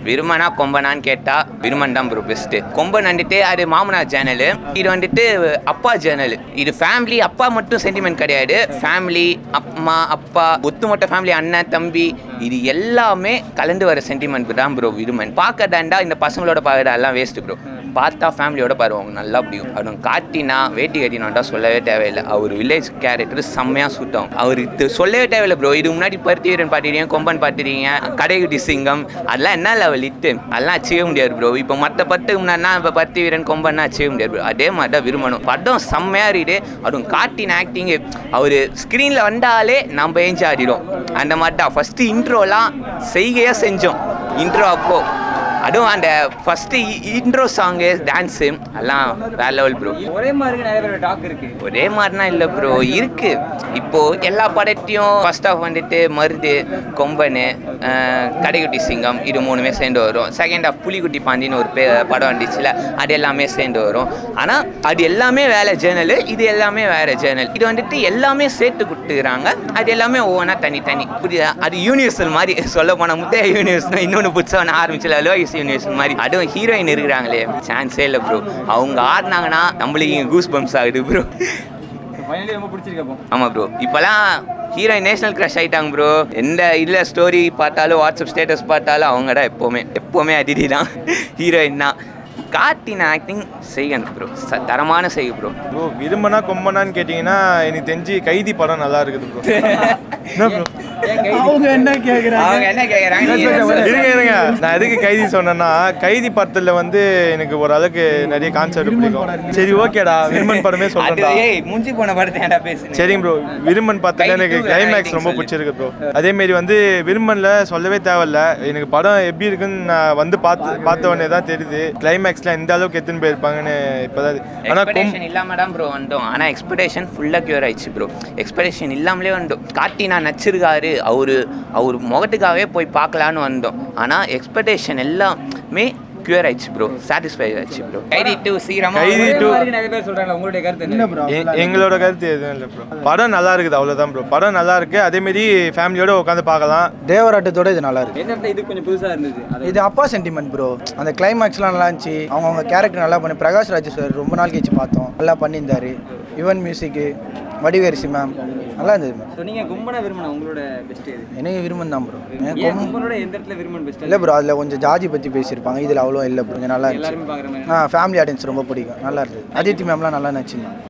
விருமனா கொம்பனான்னு கேட்டா விருமன் தான் bro best கொம்பன் வந்துட்டு அது மாமனார் சேனல் இது வந்துட்டு அப்பா சேனல் இது ஃபேமிலி அப்பா மட்டும் சென்டிமெண்ட் கிடையாது ஃபேமிலி அம்மா அப்பா ஒத்துமொட்ட ஃபேமிலி அண்ணன் தம்பி இது எல்லாமே கலந்து வர சென்டிமெண்ட் தான் ப்ரோ விருமன் பார்க்கதாண்டா இந்த பசங்களோட பார்க்கறதா எல்லாம் வேஸ்ட் ப்ரோ பார்த்தா ஃபேமிலியோட பாருவாங்க நல்லா பிடிக்கும் அவனும் காட்டினா வேட்டி கட்டினாண்டா சொல்லவே தேவையில்லை அவர் வில்லேஜ் கேரக்டர் செம்மையாக சூட் ஆகும் அவர் இது சொல்லவே தேவையில்லை ப்ரோ இது முன்னாடி பருத்தி வீரன் பார்த்துருக்கீங்க கொம்பன் பார்த்துருக்கீங்க கடைக்குட்டி சிங்கம் அதெல்லாம் என்ன லெவல் இட்டு அதெல்லாம் அச்சீவ முடியாது ப்ரோ இப்போ மற்ற பத்துக்கு முன்னாடினா இப்போ பருத்தி வீரன் கொம்பன்னா அச்சீவ முடியாது ப்ரோ அதே மாதிரி தான் விரும்பணும் படம் செம்மையாக இருக்குது அதுவும் காட்டின ஆக்டிங்கு அவர் ஸ்க்ரீனில் வந்தாலே நம்ம ஏஞ்சி ஆடிடும் அந்த மாதிரி தான் ஃபஸ்ட்டு இன்ட்ரோலாம் செய்கையாக செஞ்சோம் இன்ட்ரோ அப்போ அதுவும் அந்த ஃபஸ்ட்டு இன்ட்ரோ சாங்கு டான்ஸு எல்லாம் வேற லெவல் ப்ரோ ஒரே மாதிரி நிறைய பேர் டாக் இருக்கு ஒரே மாதிரினா இல்லை ப்ரோ இருக்கு இப்போ எல்லா படத்தையும் ஃபர்ஸ்ட் ஆஃப் வந்துட்டு மருது கொம்பனு அஹ், கடைக்குட்டி சிங்கம் இது மூணுமே சேர்ந்து வரும் செகண்ட் ஆஃப் புலிக்குட்டி பாண்டின்னு ஒரு பே படம் வந்துச்சுல அது எல்லாமே சேர்ந்து வரும் ஆனால் அது எல்லாமே வேற ஜேர்னல் இது எல்லாமே வேற ஜேர்னல் இது வந்துட்டு எல்லாமே சேர்த்து கொடுத்துக்கிறாங்க அது எல்லாமே ஒவ்வொன்றா தனி தனி புரியுதா அது யூனிவர்சல் மாதிரி சொல்ல போனால் முத்தைய யூனிவர்ஸ் இன்னொன்று புதுசாக ஆரம்பிச்சல லோயிஸ் யூனிவர்ஸ் மாதிரி அதுவும் ஹீரோயின் இருக்கிறாங்களே சான்ஸே இல்லை ப்ரோ அவங்க ஆடினாங்கன்னா நம்மளுக்கு கூஸ் பம்ப்ஸ் ஆகுது ப்ரோ ஃபைனலி ரொம்ப பிடிச்சிருக்கப்போ ஆமாம் ப்ரோ இப்போலாம் ஹீரோயின் நேஷனல் க்ரஷ் ஆயிட்டாங்க ப்ரோ எந்த இதில் ஸ்டோரி பார்த்தாலும் வாட்ஸ்அப் ஸ்டேட்டஸ் பார்த்தாலும் அவங்க தான் எப்போவுமே எப்போவுமே அதிதி தான் ஹீரோயின் தான் காட்டின ஆக்டிங் செய்யணும் ப்ரோ ச தரமான செய்ய ப்ரோ ப்ரோ விரும்பனா கொம்பனான்னு கேட்டிங்கன்னா எனக்கு தெரிஞ்சு கைதி படம் நல்லா இருக்குது ப்ரோ என்ன ப்ரோ அவங்க என்ன கேக்குறாங்க அவங்க என்ன கேட்குறாங்க இருங்க இருங்க நான் எதுக்கு கைதி சொன்னேன்னா கைதி படத்துல வந்து எனக்கு ஓரளவுக்கு நிறைய கான்செப்ட் பிடிக்கும் சரி ஓகேடா விரும்பன் படமே அது சொல்றேன்டா ஏய் முஞ்சி போன படத்தை ஏன்டா பேசுனேன் சரிங்க ப்ரோ விரும்பன் படத்துல கைதி எனக்கு two ல கிளைமேக்ஸ் rating ரொம்ப சொல்லு. பிடிச்சிருக்கு ப்ரோ அதே மாரி வந்து விரும்பன்ல சொல்லவே தேவையில்ல எனக்கு படம் எப்படி இருக்குன்னு நான் வந்து பார்த்து பார்த்த உடனே தான் தெரியுது கிளைமேக்ஸ்ல எந்த அளவுக்கு எத்துன்னு போயிருப்பாங்கன்னு இப்போதான் ஆனா கொம் எக்ஸ்பெக்டேஷன் இல்லாம தான் ப்ரோ வந்தோம் ஆனால் எக்ஸ்பெக்டேஷன் ஃபுல்லாக க்யூர் ஆயிடுச்சு ப்ரோ எக்ஸ்பெக்டேஷன் இல்லாமலே வந்தோம் காட்டி நான் நச்சிருக்காரு அவரு அவர் முகத்துக்காகவே போய் பார்க்கலான்னு வந்தோம் ஆனால் எக்ஸ்பெக்டேஷன் எல்லாமே க்யூர் ஆயிடுச்சு ப்ரோ சாட்டிஸ்ஃபை ஆயிடுச்சு ப்ரோ கைதி டூ சீக்கிரமா கைதி ஒரே two. மாதிரி நிறைய பேர் சொல்றாங்க உங்களுடைய கருத்து இல்ல என்ன ப்ரோ எ- எங்களோட கருத்து எதுவும் இல்லை ப்ரோ படம் நல்லா இருக்குது அவ்வளோதான் ப்ரோ படம் நல்லா இருக்கு அதே மாரி ஃபேமிலியோட உட்காந்து பார்க்கலாம் தேவராட்டத்தோட இது நல்லா இருக்கு எந்த இடத்துல இது கொஞ்சம் புதுசா இருந்தது அது இது அப்பா சென்டிமெண்ட் ப்ரோ அந்த கிளைமேக்ஸ்லாம் நல்லா இருந்துச்சு அவங்க அவங்க கேரக்டர் நல்லா பண்ணி பிரகாஷ் ராஜ் சார் ரொம்ப நாள் கழிச்சு பார்த்தோம் நல்லா பண்ணியிருந்தாரு யுவன் மியூசிக்கு வடிவேரிசி மேம் நல்லா இருந்தது மேம் ஸோ நீங்க கும்பனா விரும்பின உங்களோட பெஸ்ட் இது எனக்கு விரும்பம் தான் ப்ரோ ஏன் கும்பனோட எந்த இடத்துல விரும்பன் பெஸ்ட் இல்லை ப்ரோ அதில் கொஞ்சம் ஜாதி பற்றி பேசியிருப்பாங்க இதில் அவ்வளோ இல்லை ப்ரோ கொஞ்சம் நல்லா இருந்துச்சு எல்லாருமே பாக்குற மாதிரி ஆ ஃபேமிலி ஆடியன்ஸ் ரொம்ப பிடிக்கும் நல்லா இருந்தது அதித்தி மேம்லாம் நல்லா நடிச்சிருந்தாங்க